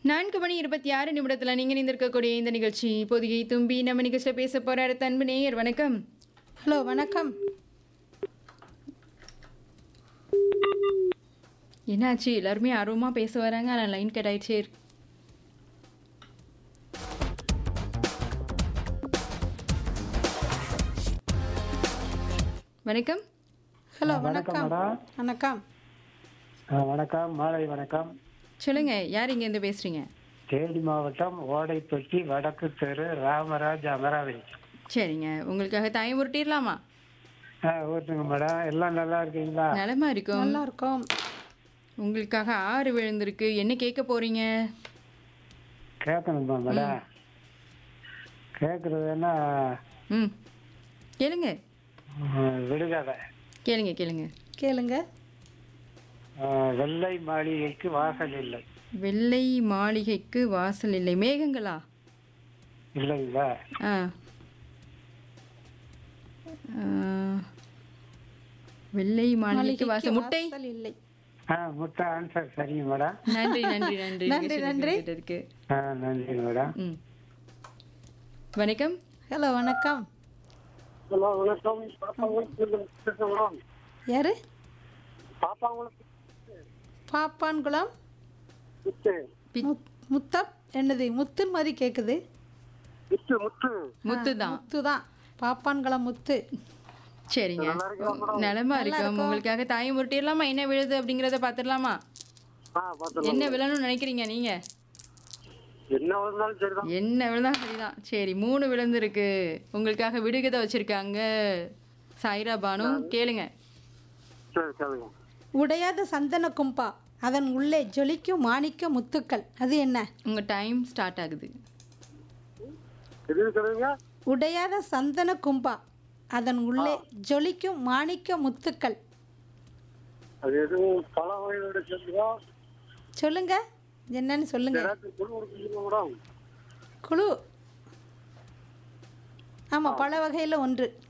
நான்கு மணி இருபத்தி ஆறு நிமிடத்தில் நீங்கள் இருந்திருக்கக்கூடிய இந்த நிகழ்ச்சி பொதிகை தும்பி நம்ம நிகழ்ச்சியில் பேச போறாரு தன்பு நேயர் வணக்கம் ஹலோ வணக்கம் என்னாச்சு எல்லாருமே ஆர்வமாக பேச வராங்க ஆனால் லைன் கட் ஆயிடுச்சே இருக்கு. வணக்கம் ஹலோ வணக்கம் வணக்கம் மேடம் வணக்கம் ஆ, வணக்கம் மாலை வணக்கம் சொல்லுங்க யார் இங்கேருந்து பேசுறீங்க தேனி மாவட்டம் ஓடைப்பட்டி வடக்கு தெரு ராமராஜ் அமராவதி சரிங்க உங்களுக்காக தாயம் உருட்டிடலாமா ஆ ஓட்டுங்க மேடம் எல்லாம் நல்லா இருக்கீங்களா நலமா இருக்கும் நல்லா இருக்கோம் உங்களுக்காக ஆறு விழுந்திருக்கு என்ன கேட்க போறீங்க கேட்கணுமா மேடம் கேட்குறதுன்னா ம் கேளுங்க விடுகதை கேளுங்க கேளுங்க கேளுங்க ஆ, வெள்ளை மாளிகைக்கு வாசல் இல்லை வெள்ளை மாளிகைக்கு வாசல் இல்லை மேகங்களா இல்லைங்களா ஆ ஆ, வெள்ளை மாளிகைக்கு வாசல் முட்டை வாசல் இல்லை ஆ முட்டை ஆன்சர் சரிங்க மேடம் நன்றி நன்றி நன்றி நன்றி, நன்றி. இருக்கு ஆ நன்றி மேடம் ம் வணக்கம் ஹலோ வணக்கம் ஹலோ வணக்கம் பாப்பாங்குளம் பேசுகிறோம் யாரு பாப்பாங்குளம் பாப்பான்குளம் முத்து முத்- முத்தப் என்னது முத்து மாதிரி கேட்குது முத்து முத்து முத்து தான் முத்து தான் பாப்பான்குளம் முத்து சரிங்க நலமா இருக்கும் உங்களுக்காக தாயம் உருட்டிடலாமா என்ன விழுது அப்படிங்கறத பாத்துடலாமா ஆ பார்த்துலாம் என்ன விழணும்னு நினைக்கிறீங்க நீங்க என்ன வந்தாலும் சரிதான் என்ன விழுதான் சரிதான் சரி மூணு விழுந்திருக்கு உங்களுக்காக விடுகதை வச்சிருக்காங்க சாய்ரா பானு கேளுங்க சரி சரிங்க உடையாத சந்தன கும்பா அதன் உள்ளே ஜொலிக்கும் மாணிக்க முத்துக்கள் அது என்ன உங்க டைம் ஸ்டார்ட் ஆகுது எது சொல்லுங்க உடையாத சந்தன கும்பா அதன் உள்ளே ஜொலிக்கும் மாணிக்க முத்துக்கள் அது எதுவும் பல வகையோட சேர்ந்துதா சொல்லுங்க என்னன்னு சொல்லுங்க ஏதாச்சும் குழு கொடுக்குறீங்க மேடம் குழு ஆமாம் பல வகையில் ஒன்று